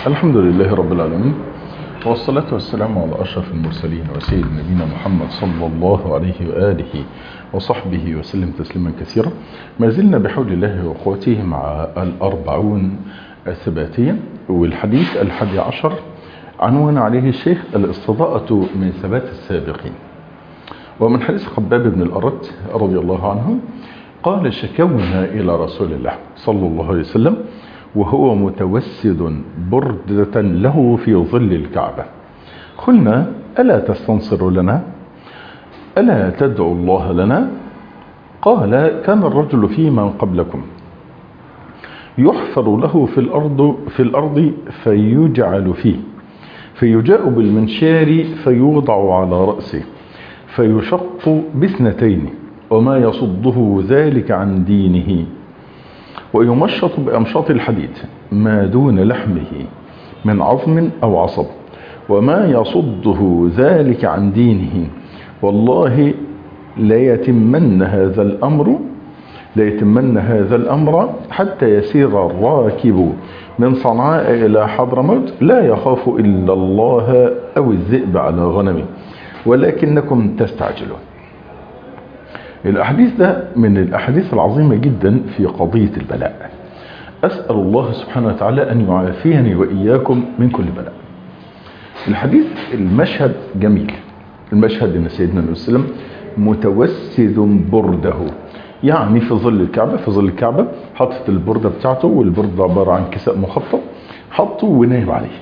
الحمد لله رب العالمين والصلاة والسلام على أشرف المرسلين وسيد نبينا محمد صلى الله عليه وآله وصحبه وسلم تسليما كثيرا ما زلنا بحول الله وقوته مع الأربعون الثباتية والحديث الحادي عشر عنوان عليه الشيخ الاستضاءة من ثبات السابقين ومن حديث خباب بن الأرت رضي الله عنه قال شكونا إلى رسول الله صلى الله عليه وسلم وهو متوسد بردة له في ظل الكعبة قلنا ألا تستنصر لنا ألا تدعو الله لنا قال كان الرجل في من قبلكم يحفر له في الأرض, في الأرض فيجعل فيه فيجاء بالمنشار فيوضع على رأسه فيشق باثنتين وما يصده ذلك عن دينه ويمشط بأمشاط الحديد ما دون لحمه من عظم أو عصب وما يصده ذلك عن دينه والله ليتمن هذا الأمر ليتمن هذا الأمر حتى يسير الراكب من صنعاء إلى حضرموت لا يخاف إلا الله أو الذئب على غنمه ولكنكم تستعجلون الأحاديث ده من الأحاديث العظيمة جدا في قضية البلاء أسأل الله سبحانه وتعالى أن يعافيني وإياكم من كل بلاء الحديث المشهد جميل المشهد أن سيدنا النبي صلى الله عليه وسلم متوسد برده يعني في ظل الكعبة في ظل الكعبة حطت البردة بتاعته والبردة عبارة عن كساء مخطط حطه ونايم عليه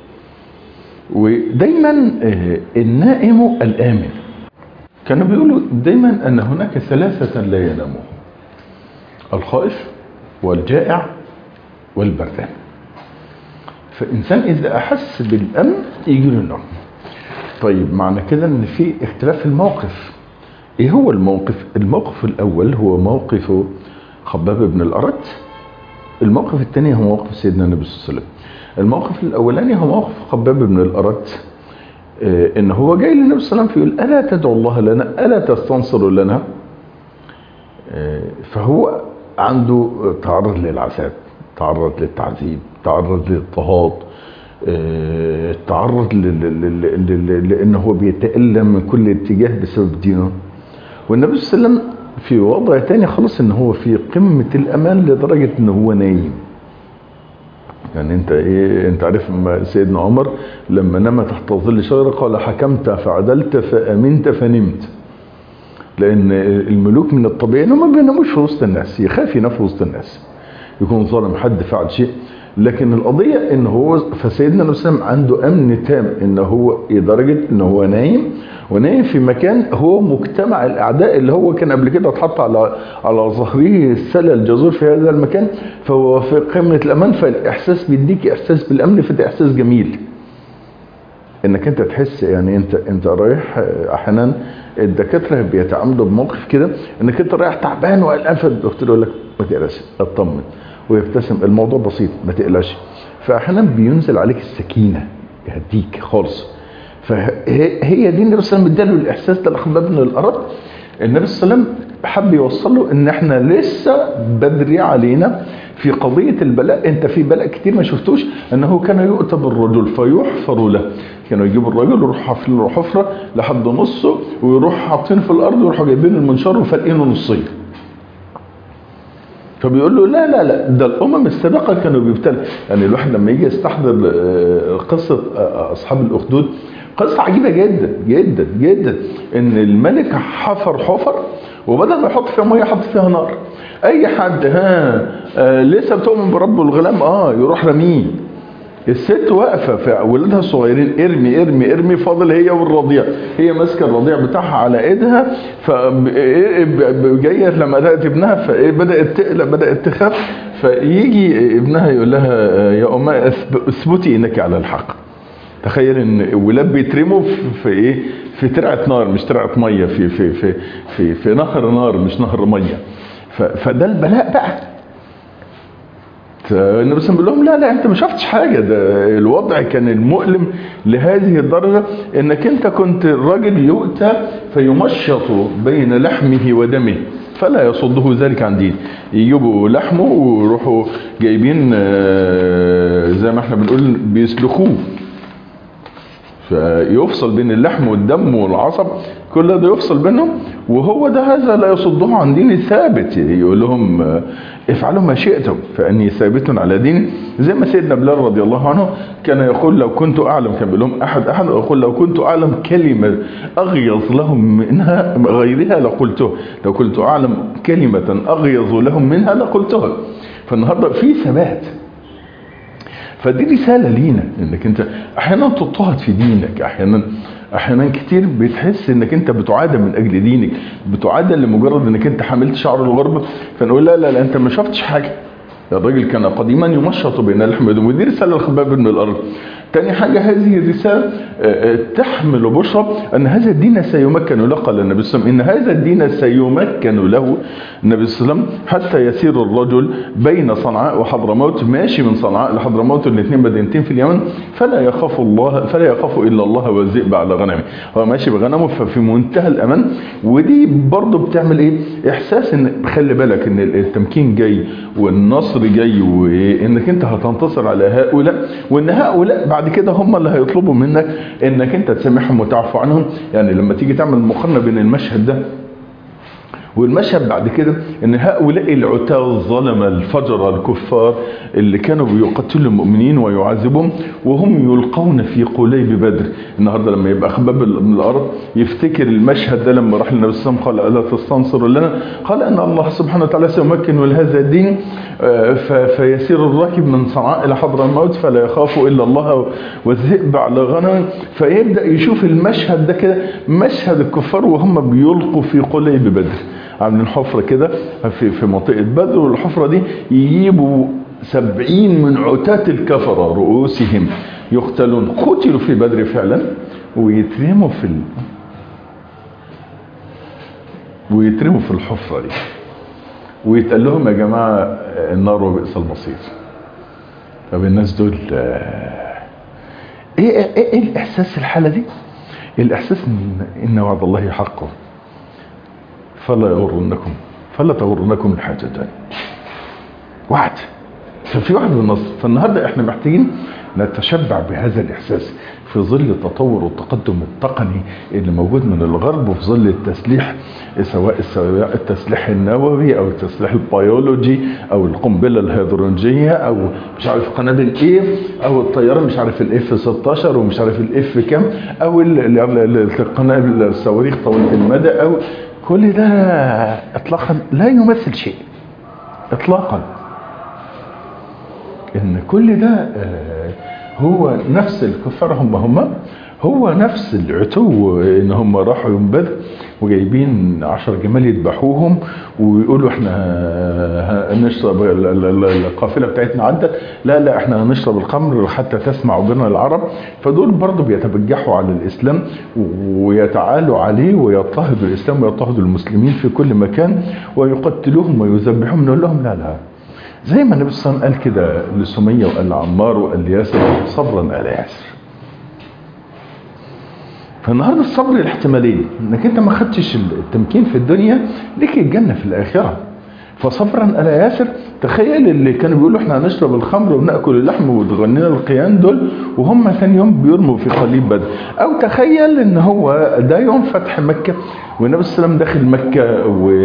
ودايما النائم الآمن كانوا بيقولوا دايما أن هناك ثلاثة لا ينامون الخائف والجائع والبردان فإنسان إذا أحس بالأمن يجي له النوم طيب معنى كده أن في اختلاف في الموقف إيه هو الموقف الموقف الأول هو موقف خباب بن الأرت الموقف الثاني هو موقف سيدنا النبي صلى الله عليه وسلم الموقف الأولاني هو موقف خباب بن الأرت ان هو جاي للنبي صلى الله عليه وسلم فيقول الا تدعو الله لنا الا تستنصر لنا فهو عنده تعرض للعذاب تعرض للتعذيب تعرض للاضطهاد تعرض لان هو بيتألم من كل اتجاه بسبب دينه والنبي صلى الله عليه وسلم في وضع تاني خلاص ان هو في قمة الامان لدرجة ان هو نايم يعني انت ايه انت عارف سيدنا عمر لما نام تحت ظل شجره قال حكمت فعدلت فامنت فنمت لان الملوك من الطبيعي انهم ما بيناموش في وسط الناس يخاف ينام في وسط الناس يكون ظالم حد فعل شيء لكن القضية ان هو فسيدنا النبي صلى الله عليه وسلم عنده امن تام ان هو لدرجة ان هو نايم ونايم في مكان هو مجتمع الاعداء اللي هو كان قبل كده اتحط على على ظهره السلة الجزور في هذا المكان فهو في قمة الامان فالاحساس بيديك احساس بالامن فده احساس جميل انك انت تحس يعني انت انت رايح احيانا الدكاتره بيتعاملوا بموقف كده انك انت رايح تعبان وقلقان فالدكتور يقول لك ما تقلقش اطمن ويبتسم الموضوع بسيط ما تقلقش فاحيانا بينزل عليك السكينه يهديك خالص فهي دي النبي صلى الله عليه وسلم اداله الاحساس ده لخباب بن الارض النبي صلى الله عليه وسلم حب يوصل له ان احنا لسه بدري علينا في قضية البلاء انت في بلاء كتير ما شفتوش انه كان يؤتى بالرجل فيحفر له كانوا يجيبوا الراجل ويروح حفر له حفرة لحد نصه ويروح حاطين في الارض ويروحوا جايبين المنشار وفالقينه نصين فبيقول له لا لا لا ده الامم السابقه كانوا بيبتلوا يعني الواحد لما يجي يستحضر قصه اصحاب الاخدود قصه عجيبه جدا جدا جدا ان الملك حفر حفر وبدل ما يحط فيها ميه حط فيها نار اي حد ها آه لسه بتؤمن برب الغلام اه يروح رميه الست واقفه في ولادها الصغيرين ارمي ارمي ارمي فاضل هي والرضيع هي ماسكه الرضيع بتاعها على ايدها فجايه لما لقت ابنها فبدات تقلق بدات تخاف فيجي ابنها يقول لها يا امه اثبتي انك على الحق تخيل ان ولاد بيترموا في ايه في ترعه نار مش ترعه ميه في في في في, في نهر نار مش نهر ميه فده البلاء بقى النبي صلى الله عليه وسلم بيقول لهم لا لا انت ما شفتش حاجه ده الوضع كان المؤلم لهذه الدرجه انك انت كنت الراجل يؤتى فيمشط بين لحمه ودمه فلا يصده ذلك عن دين يجيبوا لحمه ويروحوا جايبين آه، زي ما احنا بنقول بيسلخوه فيفصل بين اللحم والدم والعصب كل ده يفصل بينهم وهو ده هذا لا يصده عن دين ثابت يقول لهم آه، افعلوا ما شئتم فاني ثابت على دين زي ما سيدنا بلال رضي الله عنه كان يقول لو كنت اعلم كان بيقول لهم احد احد يقول لو كنت اعلم كلمه اغيظ لهم منها غيرها لقلتها لو كنت اعلم كلمه اغيظ لهم منها لقلتها فالنهارده في ثبات فدي رسالة لينا انك انت احيانا تضطهد في دينك احيانا احيانا كتير بتحس انك انت بتعادى من اجل دينك بتعادى لمجرد انك انت حملت شعر الغرب فنقول لا لا لا انت ما شفتش حاجة الراجل كان قديما يمشط بين اللحم والدم ودي رسالة لخباب بن الارض تاني حاجة هذه الرسالة آه، آه، تحمل بشرى أن هذا الدين سيمكن له قال النبي صلى الله عليه وسلم إن هذا الدين سيمكن له النبي صلى الله عليه وسلم حتى يسير الرجل بين صنعاء وحضرموت ماشي من صنعاء لحضرموت الاثنين مدينتين في اليمن فلا يخاف الله فلا يخاف إلا الله والذئب على غنمه هو ماشي بغنمه ففي منتهى الأمان ودي برضه بتعمل إيه إحساس إن خلي بالك إن التمكين جاي والنصر جاي وإنك أنت هتنتصر على هؤلاء وإن هؤلاء بعد كده هم اللي هيطلبوا منك انك انت تسامحهم وتعفو عنهم يعني لما تيجي تعمل مقارنه بين المشهد ده والمشهد بعد كده ان هؤلاء العتاة الظلمة الفجر الكفار اللي كانوا بيقتلوا المؤمنين ويعذبهم وهم يلقون في قليب بدر النهارده لما يبقى خباب من الارض يفتكر المشهد ده لما راح للنبي صلى الله عليه وسلم قال الا تستنصروا لنا قال ان الله سبحانه وتعالى سيمكن لهذا الدين آه، ف- فيسير الراكب من صنعاء الى حضر الموت فلا يخاف الا الله والذئب على غنم فيبدا يشوف المشهد ده كده مشهد الكفار وهم بيلقوا في قليب بدر عاملين حفرة كده في في منطقة بدر والحفرة دي يجيبوا سبعين من عتاة الكفرة رؤوسهم يقتلون قتلوا في بدر فعلا ويترموا في ال... ويترموا في الحفرة دي ويتقال لهم يا جماعة النار وبئس المصير طب الناس دول آه، ايه ايه, إيه الاحساس الحالة دي الاحساس ان, إن وعد الله حق فلا يغرنكم فلا تغرنكم الحياة الدنيا وعد ففي وعد بالنصر فالنهارده احنا محتاجين نتشبع بهذا الاحساس في ظل التطور والتقدم التقني اللي موجود من الغرب وفي ظل التسليح سواء سواء التسليح النووي او التسليح البيولوجي او القنبله الهيدروجيه او مش عارف قنابل ايه او الطياره مش عارف الاف 16 ومش عارف الاف كام او ال- ال- ال- القنابل الصواريخ طويله المدى او كل ده اطلاقا لا يمثل شيء اطلاقا ان كل ده آه، هو نفس الكفار هم هم هو نفس العتو ان هم راحوا يوم بدر وجايبين عشر جمال يذبحوهم ويقولوا احنا هنشرب ال- ال- ال- القافله بتاعتنا عدت لا لا احنا هنشرب الخمر حتى تسمع بنا العرب فدول برضه بيتبجحوا على الاسلام ويتعالوا عليه ويضطهدوا الاسلام ويضطهدوا المسلمين في كل مكان ويقتلوهم ويذبحوهم نقول لهم لا لا زي ما النبي صلى الله عليه وسلم قال كده لسمية وقال لعمار وقال لياسر صبرا آل ياسر فالنهارده الصبر الاحتمالين انك انت ما خدتش التمكين في الدنيا ليك الجنه في الاخره فصبرا على ياسر تخيل اللي كانوا بيقولوا احنا هنشرب الخمر وناكل اللحم وتغنينا القيان دول وهم ثاني يوم بيرموا في قليب بدر او تخيل ان هو ده يوم فتح مكه والنبي صلى الله عليه وسلم داخل مكه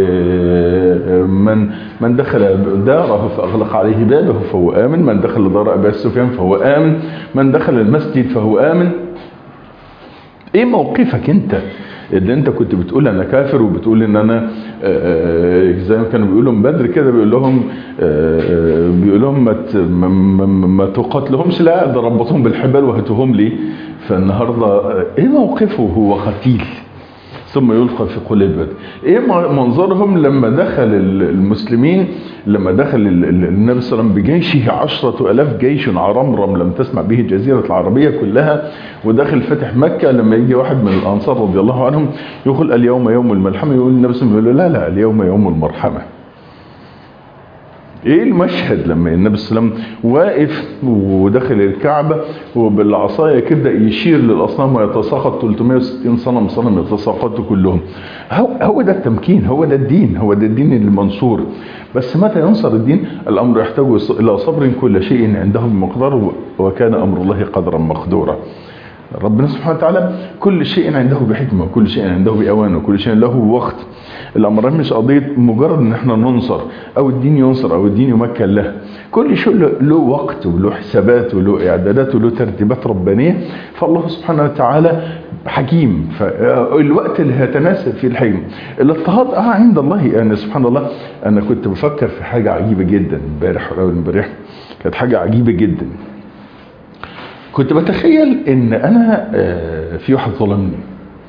ومن من دخل داره فاغلق عليه بابه فهو امن من دخل دار ابي سفيان فهو امن من دخل المسجد فهو امن ايه موقفك انت اللي انت كنت بتقول انا كافر وبتقول ان انا آه، زي ما كانوا بيقولوا من بدر كده بيقول لهم آه، بيقول لهم ما ت- ما- ما- ما تقاتلهمش لا ده ربطوهم بالحبال وهاتوهم لي فالنهارده آه، ايه موقفه هو قتيل ثم يلقى في قلب بدر ايه م- منظرهم لما دخل ال- المسلمين لما دخل ال- ال- النبي صلى الله عليه وسلم بجيشه عشرة ألاف جيش عرمرم لم تسمع به الجزيرة العربية كلها وداخل فتح مكة لما يجي واحد من الأنصار رضي الله عنهم يقول اليوم يوم الملحمة يقول النبي صلى الله عليه وسلم يقول له لا لا اليوم يوم المرحمة ايه المشهد لما النبي صلى الله عليه وسلم واقف وداخل الكعبة وبالعصاية كده يشير للأصنام ويتساقط 360 صنم صنم يتساقطوا كلهم هو, هو ده التمكين هو ده الدين هو ده الدين المنصور بس متى ينصر الدين الأمر يحتاج إلى صبر كل شيء عنده بمقدار وكان أمر الله قدرا مقدورا ربنا سبحانه وتعالى كل شيء عنده بحكمة وكل شيء عنده بأوان وكل شيء له وقت الأمر مش قضية مجرد ان احنا ننصر او الدين ينصر او الدين يمكن له كل شيء له وقت وله حسابات وله اعدادات وله ترتيبات ربانية فالله سبحانه وتعالى حكيم فالوقت اللي هيتناسب فيه الحكم الاضطهاد اه عند الله يعني سبحان الله انا كنت بفكر في حاجة عجيبة جدا امبارح ولا امبارح كانت حاجة عجيبة جدا كنت بتخيل ان انا في واحد ظلمني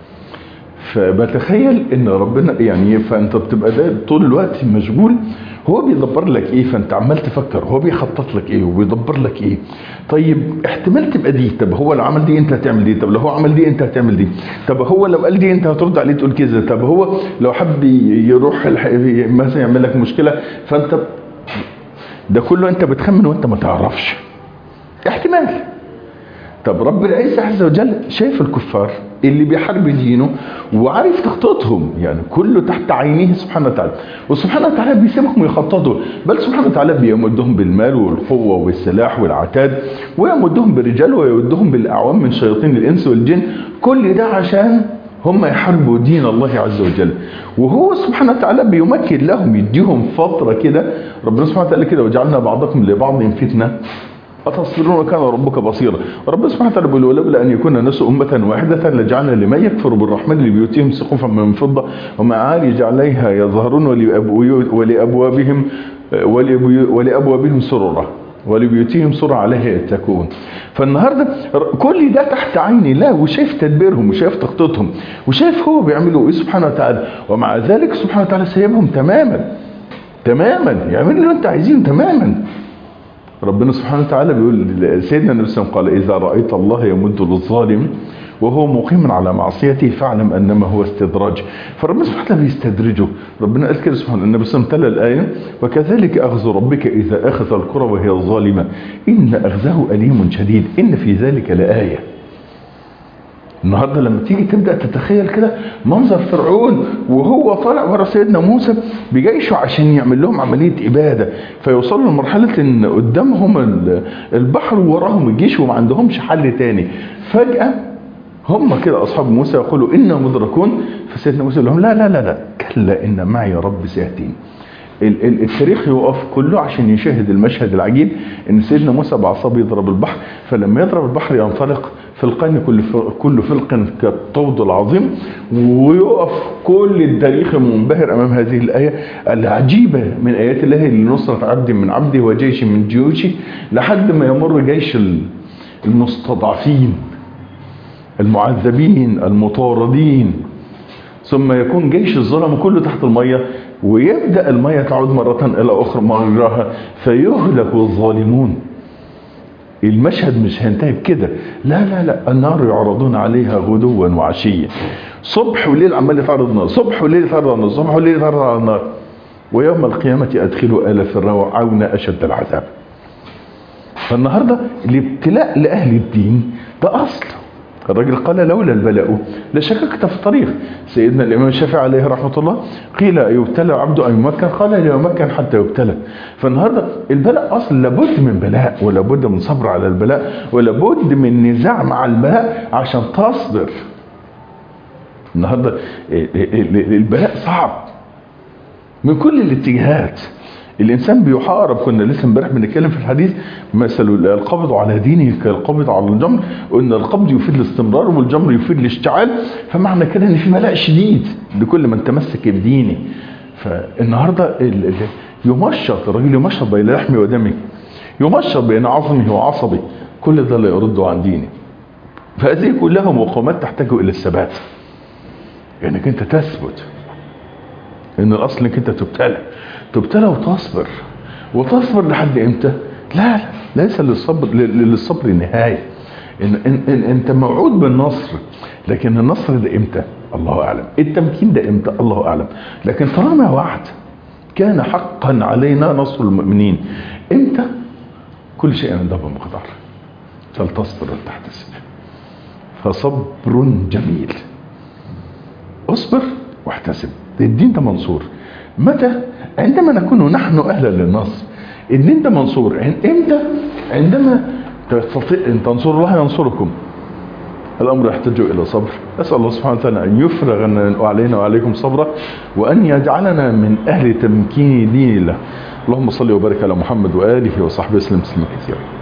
فبتخيل ان ربنا يعني فانت بتبقى ده طول الوقت مشغول هو بيدبر لك ايه فانت عمال تفكر هو بيخطط لك ايه وبيدبر لك ايه طيب احتمال تبقى دي طب هو لو عمل دي انت هتعمل دي طب لو هو عمل دي انت هتعمل دي طب هو لو قال دي انت هترد عليه تقول كذا طب هو لو حب يروح مثلا يعمل لك مشكله فانت ده كله انت بتخمن وانت ما تعرفش احتمال طب رب العزة عز وجل شايف الكفار اللي بيحارب دينه وعارف تخطيطهم يعني كله تحت عينيه سبحانه وتعالى وسبحانه وتعالى بيسيبهم يخططوا بل سبحانه وتعالى بيمدهم بالمال والقوة والسلاح والعتاد ويمدهم بالرجال ويمدهم بالأعوام من شياطين الإنس والجن كل ده عشان هم يحاربوا دين الله عز وجل وهو سبحانه وتعالى بيمكن لهم يديهم فترة كده ربنا سبحانه وتعالى كده وجعلنا بعضكم لبعض فتنة أتصبرون وكان ربك بصيرا رب سبحانه وتعالى بيقول ولولا أن يكون الناس أمة واحدة لجعلنا لمن يكفر بالرحمن لبيوتهم سقوفا من فضة ومعارج عليها يظهرون ولأبوابهم ولأبوابهم سررا ولبيوتهم سرعة عليها يتكون فالنهاردة كل ده تحت عين الله وشايف تدبيرهم وشايف تخطيطهم وشايف هو بيعملوا ايه سبحانه وتعالى ومع ذلك سبحانه وتعالى سيبهم تماما تماما يعملوا اللي انت عايزينه تماما ربنا سبحانه وتعالى بيقول سيدنا النبي صلى الله عليه وسلم قال إذا رأيت الله يمد للظالم وهو مقيم على معصيته فاعلم أنما هو استدراج فربنا سبحانه وتعالى بيستدرجه ربنا قال كده سبحانه النبي صلى الله عليه وسلم تلا الآية وكذلك أخذ ربك إذا أخذ القرى وهي ظالمة إن أخذه أليم شديد إن في ذلك لآية النهاردة لما تيجي تبدأ تتخيل كده منظر فرعون وهو طالع ورا سيدنا موسى بجيشه عشان يعمل لهم عملية إبادة فيوصلوا لمرحلة إن قدامهم البحر ووراهم الجيش وما عندهمش حل تاني فجأة هم كده أصحاب موسى يقولوا إنا مدركون فسيدنا موسى يقول لهم لا لا لا لا كلا إن معي رب سيهدين التاريخ يقف كله عشان يشاهد المشهد العجيب ان سيدنا موسى بعصابه يضرب البحر فلما يضرب البحر ينطلق فلقان كل كل فلق كالطود العظيم ويقف كل التاريخ منبهر امام هذه الايه العجيبه من ايات الله لنصره عبد من عبده وجيش من جيوشه لحد ما يمر جيش المستضعفين المعذبين المطاردين ثم يكون جيش الظلم كله تحت الميه ويبدأ المية تعود مرة إلى أخرى مرها فيهلك الظالمون المشهد مش هينتهي بكده لا لا لا النار يعرضون عليها غدوا وعشيا صبح وليل عمال يتعرض نار صبح وليل يتعرض على النار صبح وليل يتعرض على النار ويوم القيامة أدخلوا آل فرعون أشد العذاب فالنهاردة الابتلاء لأهل الدين ده أصل الراجل قال لولا البلاء لشككت في الطريق سيدنا الإمام الشافعي عليه رحمة الله قيل يبتلى عبد أن يمكن قال لا يمكن حتى يبتلى فالنهاردة البلاء أصل لابد من بلاء ولابد من صبر على البلاء ولابد من نزاع مع البلاء عشان تصبر النهاردة البلاء صعب من كل الاتجاهات الانسان بيحارب كنا لسه امبارح بنتكلم في الحديث مثل القبض على دينه كالقبض على الجمر وان القبض يفيد الاستمرار والجمر يفيد الاشتعال فمعنى كده ان في بلاء شديد لكل من تمسك بدينه فالنهارده يمشط الراجل يمشط بين لحمي ودمي يمشط بين عظمه وعصبي كل ده لا يرده عن دينه فهذه كلها مقاومات تحتاج الى الثبات انك انت تثبت ان الاصل انك انت تبتلى تبتلى وتصبر وتصبر لحد امتى لا لا ليس للصبر للصبر نهايه إن, إن, إن انت موعود بالنصر لكن النصر ده امتى الله اعلم التمكين ده امتى الله اعلم لكن طالما وعد كان حقا علينا نصر المؤمنين امتى كل شيء عنده بمقدار فلتصبر وتحتسب فصبر جميل اصبر واحتسب الدين ده منصور متى عندما نكون نحن اهلا للنصر الدين ده منصور امتى عندما تستطيع ان تنصر الله ينصركم الامر يحتاج الى صبر اسال الله سبحانه وتعالى ان يفرغ علينا وعليكم صبرا وان يجعلنا من اهل تمكين دين الله اللهم صل وبارك على محمد واله وصحبه وسلم تسليما كثيرا